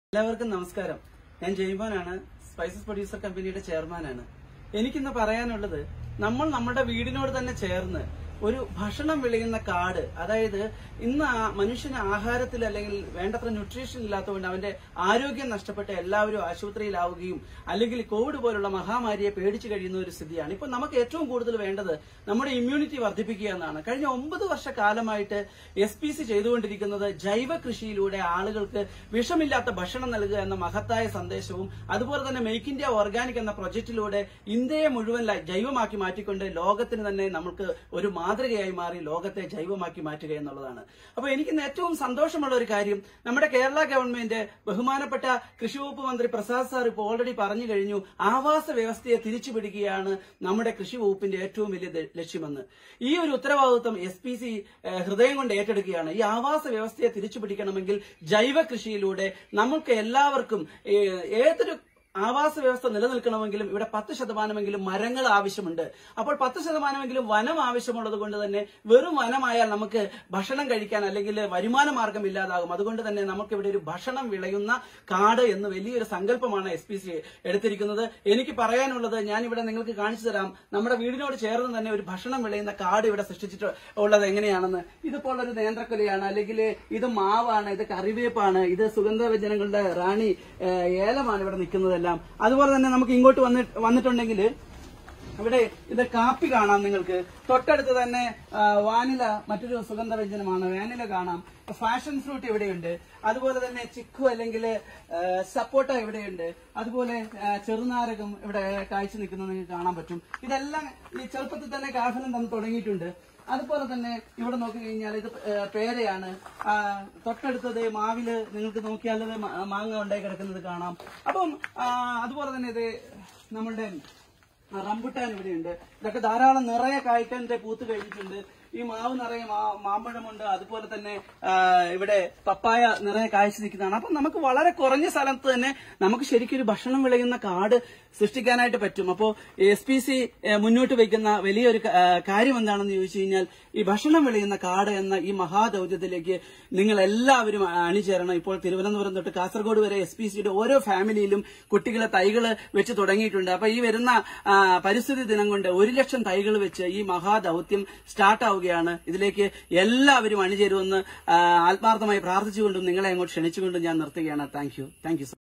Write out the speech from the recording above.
എല്ലാവർക്കും നമസ്കാരം ഞാൻ ജയ്മോനാണ് സ്പൈസസ് പ്രൊഡ്യൂസർ കമ്പനിയുടെ ചെയർമാനാണ് എനിക്കിന്ന് പറയാനുള്ളത് നമ്മൾ നമ്മുടെ വീടിനോട് തന്നെ ചേർന്ന് ഒരു ഭക്ഷണം വിളയുന്ന കാട് അതായത് ഇന്ന് ആ മനുഷ്യന് ആഹാരത്തിൽ അല്ലെങ്കിൽ വേണ്ടത്ര ന്യൂട്രീഷൻ ഇല്ലാത്തതുകൊണ്ട് അവന്റെ ആരോഗ്യം നഷ്ടപ്പെട്ട് എല്ലാവരും ആശുപത്രിയിലാവുകയും അല്ലെങ്കിൽ കോവിഡ് പോലുള്ള മഹാമാരിയെ പേടിച്ചു കഴിയുന്ന ഒരു സ്ഥിതിയാണ് ഇപ്പൊ നമുക്ക് ഏറ്റവും കൂടുതൽ വേണ്ടത് നമ്മുടെ ഇമ്മ്യൂണിറ്റി വർദ്ധിപ്പിക്കുക എന്നാണ് കഴിഞ്ഞ ഒമ്പത് വർഷക്കാലമായിട്ട് എസ് പി സി ചെയ്തുകൊണ്ടിരിക്കുന്നത് ജൈവ കൃഷിയിലൂടെ ആളുകൾക്ക് വിഷമില്ലാത്ത ഭക്ഷണം നൽകുക എന്ന മഹത്തായ സന്ദേശവും അതുപോലെ തന്നെ മേക്ക് ഇന്ത്യ ഓർഗാനിക് എന്ന പ്രൊജക്ടിലൂടെ ഇന്ത്യയെ മുഴുവൻ ലൈ- ജൈവമാക്കി മാറ്റിക്കൊണ്ട് ലോകത്തിന് തന്നെ നമുക്ക് ഒരു മാതൃകയായി മാറി ലോകത്തെ ജൈവമാക്കി മാറ്റുക എന്നുള്ളതാണ് അപ്പൊ എനിക്ക് ഇന്ന് ഏറ്റവും സന്തോഷമുള്ള ഒരു കാര്യം നമ്മുടെ കേരള ഗവൺമെന്റ് ബഹുമാനപ്പെട്ട കൃഷി വകുപ്പ് മന്ത്രി പ്രസാദ് സാർ ഇപ്പോൾ ഓൾറെഡി പറഞ്ഞു കഴിഞ്ഞു ആവാസ വ്യവസ്ഥയെ തിരിച്ചു പിടിക്കുകയാണ് നമ്മുടെ കൃഷി വകുപ്പിന്റെ ഏറ്റവും വലിയ ദ- ലക്ഷ്യമെന്ന് ഈ ഒരു ഉത്തരവാദിത്വം എസ് പി സി ഹൃദയം കൊണ്ട് ഏറ്റെടുക്കുകയാണ് ഈ ആവാസ വ്യവസ്ഥയെ തിരിച്ചു പിടിക്കണമെങ്കിൽ ജൈവ കൃഷിയിലൂടെ നമുക്ക് എല്ലാവർക്കും ഏ- ഏതൊരു ആവാസ വ്യവസ്ഥ നിലനിൽക്കണമെങ്കിലും ഇവിടെ പത്ത് ശതമാനമെങ്കിലും മരങ്ങൾ ആവശ്യമുണ്ട് അപ്പോൾ പത്ത് ശതമാനമെങ്കിലും വനം ആവശ്യമുള്ളത് കൊണ്ട് തന്നെ വെറും വനമായാൽ നമുക്ക് ഭക്ഷണം കഴിക്കാൻ അല്ലെങ്കിൽ വരുമാന മാർഗം ഇല്ലാതാകും അതുകൊണ്ട് തന്നെ നമുക്ക് ഇവിടെ ഒരു ഭക്ഷണം വിളയുന്ന കാട് എന്ന് വലിയൊരു സങ്കല്പമാണ് എസ് പി സി എടുത്തിരിക്കുന്നത് എനിക്ക് പറയാനുള്ളത് ഞാൻ ഇവിടെ നിങ്ങൾക്ക് കാണിച്ചു തരാം നമ്മുടെ വീടിനോട് ചേർന്ന് തന്നെ ഒരു ഭക്ഷണം വിളയുന്ന കാട് ഇവിടെ സൃഷ്ടിച്ചിട്ട് ഉള്ളത് എങ്ങനെയാണെന്ന് ഇതിപ്പോൾ ഒരു നേന്ത്രക്കൊലയാണ് അല്ലെങ്കിൽ ഇത് മാവാണ് ഇത് കറിവേപ്പാണ് ഇത് സുഗന്ധവ്യഞ്ജനങ്ങളുടെ റാണി ഏഹ്, ഏലമാണ് ഇവിടെ നിൽക്കുന്നതെല്ലാം അതുപോലെ തന്നെ നമുക്ക് ഇങ്ങോട്ട് വന്നി വന്നിട്ടുണ്ടെങ്കിൽ ഇവിടെ ഇത് കാപ്പി കാണാം നിങ്ങൾക്ക് തൊട്ടടുത്ത് തന്നെ ആ, വാനില മറ്റൊരു സുഗന്ധവ്യഞ്ജനമാണ് വാനില കാണാം ഫാഷൻ ഫ്രൂട്ട് ഇവിടെയുണ്ട് അതുപോലെ തന്നെ ചിക്കു അല്ലെങ്കിൽ സപ്പോട്ട ഇവിടെയുണ്ട് അതുപോലെ ആ, ചെറുനാരകം ഇവിടെ കാഴ്ച നിൽക്കുന്നത് നിങ്ങൾക്ക് കാണാൻ പറ്റും ഇതെല്ലാം ഈ ചെറുപ്പത്തിൽ തന്നെ കാഫലം തന്ന് തുടങ്ങിയിട്ടുണ്ട് അതുപോലെ തന്നെ ഇവിടെ നോക്കി കഴിഞ്ഞാൽ ഇത് ഏ, പേരയാണ് ആ, തൊട്ടടുത്തത് മാവില് നിങ്ങൾക്ക് നോക്കിയാൽ ഇത് മാ- മാങ്ങ ഉണ്ടായി കിടക്കുന്നത് കാണാം അപ്പം ആ, അതുപോലെ തന്നെ ഇത് നമ്മളുടെ ആ, റംബുട്ടാൻ ഇവിടെയുണ്ട് ഇതൊക്കെ ധാരാളം നിറയെ കായ്ക്കാൻ്റെ പൂത്ത് കഴിഞ്ഞിട്ടുണ്ട് ഈ മാവ് നിറയെ മാ- മാമ്പഴമുണ്ട് അതുപോലെ തന്നെ ആ, ഇവിടെ പപ്പായ നിറയെ കാഴ്ച നിൽക്കുന്നതാണ് അപ്പം നമുക്ക് വളരെ കുറഞ്ഞ സ്ഥലത്ത് തന്നെ നമുക്ക് ശരിക്കും ഒരു ഭക്ഷണം വിളയുന്ന കാട് സൃഷ്ടിക്കാനായിട്ട് പറ്റും അപ്പോൾ എസ് പി സി മുന്നോട്ട് വയ്ക്കുന്ന വലിയൊരു ക- ആ, കാര്യം എന്താണെന്ന് ചോദിച്ചു കഴിഞ്ഞാൽ ഈ ഭക്ഷണം വിളയുന്ന കാട് എന്ന ഈ മഹാദൌത്യത്തിലേക്ക് നിങ്ങൾ എല്ലാവരും അണിചേരണം ഇപ്പോൾ തിരുവനന്തപുരം തൊട്ട് കാസർഗോഡ് വരെ എസ് പി സിയുടെ ഓരോ ഫാമിലിയിലും കുട്ടികളെ തൈകള് വെച്ച് തുടങ്ങിയിട്ടുണ്ട് അപ്പൊ ഈ വരുന്ന ആ, പരിസ്ഥിതി ദിനം കൊണ്ട് ഒരു ലക്ഷം തൈകൾ വെച്ച് ഈ മഹാദൌത്യം സ്റ്റാർട്ട് ആവുകയാണ് ഇതിലേക്ക് എല്ലാവരും അണിചേരുമെന്ന് ആ, ആത്മാർത്ഥമായി പ്രാർത്ഥിച്ചുകൊണ്ടും നിങ്ങളെ അങ്ങോട്ട് ക്ഷണിച്ചുകൊണ്ടും ഞാൻ നിർത്തുകയാണ് താങ്ക് യു താങ്ക് യു